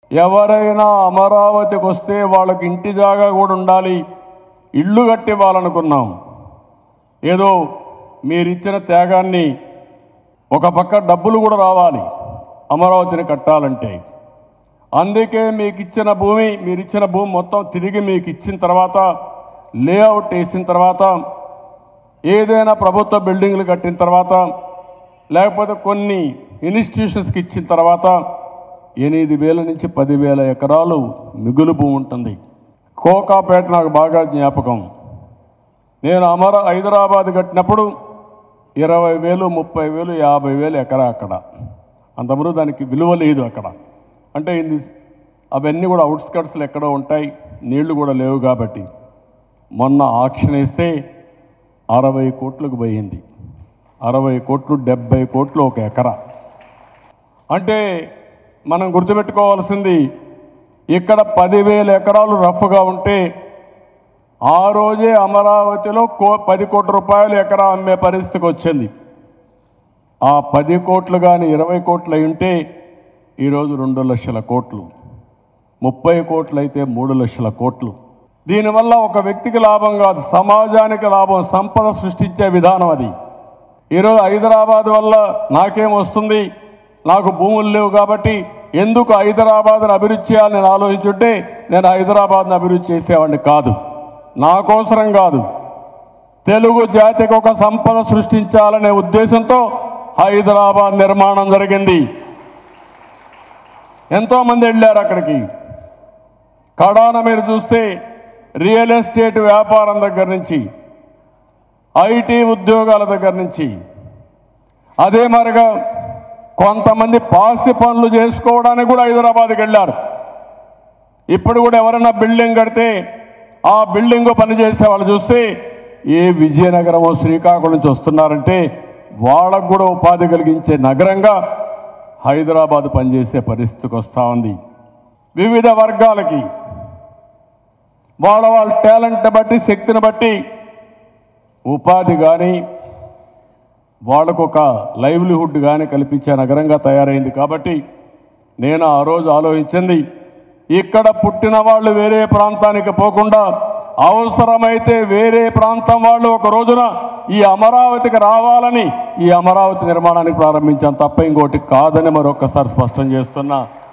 ఎవరైనా అమరావతికి వస్తే వాళ్ళకి ఇంటి జాగా కూడా ఉండాలి ఇల్లు కట్టి ఇవ్వాలనుకున్నాం ఏదో మీరిచ్చిన త్యాగాన్ని ఒక పక్క డబ్బులు కూడా రావాలి అమరావతిని కట్టాలంటే అందుకే మీకు ఇచ్చిన భూమి మీరు ఇచ్చిన భూమి మొత్తం తిరిగి మీకు ఇచ్చిన తర్వాత లేఅవుట్ వేసిన తర్వాత ఏదైనా ప్రభుత్వ బిల్డింగ్లు కట్టిన తర్వాత లేకపోతే కొన్ని ఇన్స్టిట్యూషన్స్కి ఇచ్చిన తర్వాత ఎనిమిది వేల నుంచి పదివేల ఎకరాలు మిగులు భూమి ఉంటుంది కోకాపేట నాకు బాగా జ్ఞాపకం నేను అమర హైదరాబాద్ కట్టినప్పుడు ఇరవై వేలు ముప్పై వేలు యాభై వేలు ఎకరా అక్కడ అంతమరు దానికి విలువ లేదు అక్కడ అంటే ఇది అవన్నీ కూడా అవుట్స్కట్స్లు ఎక్కడో ఉంటాయి నీళ్లు కూడా లేవు కాబట్టి మొన్న ఆక్షన్ వేస్తే అరవై కోట్లకు పోయింది అరవై కోట్లు డెబ్బై కోట్లు ఒక ఎకరా అంటే మనం గుర్తుపెట్టుకోవాల్సింది ఇక్కడ పదివేల ఎకరాలు రఫ్గా ఉంటే ఆ రోజే అమరావతిలో కో పది కోట్ల రూపాయలు ఎకరా అమ్మే పరిస్థితికి వచ్చింది ఆ పది కోట్లు కానీ ఇరవై కోట్లు అయి ఉంటే ఈరోజు రెండు లక్షల కోట్లు ముప్పై కోట్లు అయితే మూడు లక్షల కోట్లు దీనివల్ల ఒక వ్యక్తికి లాభం కాదు సమాజానికి లాభం సంపద సృష్టించే విధానం అది ఈరోజు హైదరాబాద్ వల్ల నాకేం వస్తుంది నాకు భూములు లేవు కాబట్టి ఎందుకు హైదరాబాద్ను అభివృద్ధి చేయాలని నేను ఆలోచించుంటే నేను హైదరాబాద్ను అభివృద్ధి చేసేవాడిని కాదు నా కోసరం కాదు తెలుగు జాతికి ఒక సంపద సృష్టించాలనే ఉద్దేశంతో హైదరాబాద్ నిర్మాణం జరిగింది ఎంతో మంది వెళ్ళారు అక్కడికి కడాన మీరు చూస్తే రియల్ ఎస్టేట్ వ్యాపారం దగ్గర నుంచి ఐటీ ఉద్యోగాల దగ్గర నుంచి అదే మరిగా కొంతమంది పాసి పనులు చేసుకోవడానికి కూడా హైదరాబాద్కి వెళ్ళారు ఇప్పుడు కూడా ఎవరైనా బిల్డింగ్ కడితే ఆ బిల్డింగ్ పనిచేసే వాళ్ళు చూస్తే ఏ విజయనగరమో శ్రీకాకుళం నుంచి వస్తున్నారంటే వాళ్ళకు కూడా ఉపాధి కలిగించే నగరంగా హైదరాబాద్ పనిచేసే పరిస్థితికి వస్తూ ఉంది వివిధ వర్గాలకి వాళ్ళ వాళ్ళ టాలెంట్ని బట్టి శక్తిని బట్టి ఉపాధి కానీ వాళ్ళకు ఒక లైవ్లీహుడ్ కానీ కల్పించే నగరంగా తయారైంది కాబట్టి నేను ఆ రోజు ఆలోచించింది ఇక్కడ పుట్టిన వాళ్ళు వేరే ప్రాంతానికి పోకుండా అవసరమైతే వేరే ప్రాంతం వాళ్ళు ఒక రోజున ఈ అమరావతికి రావాలని ఈ అమరావతి నిర్మాణానికి ప్రారంభించాను తప్ప ఇంకోటి కాదని మరొకసారి స్పష్టం చేస్తున్నా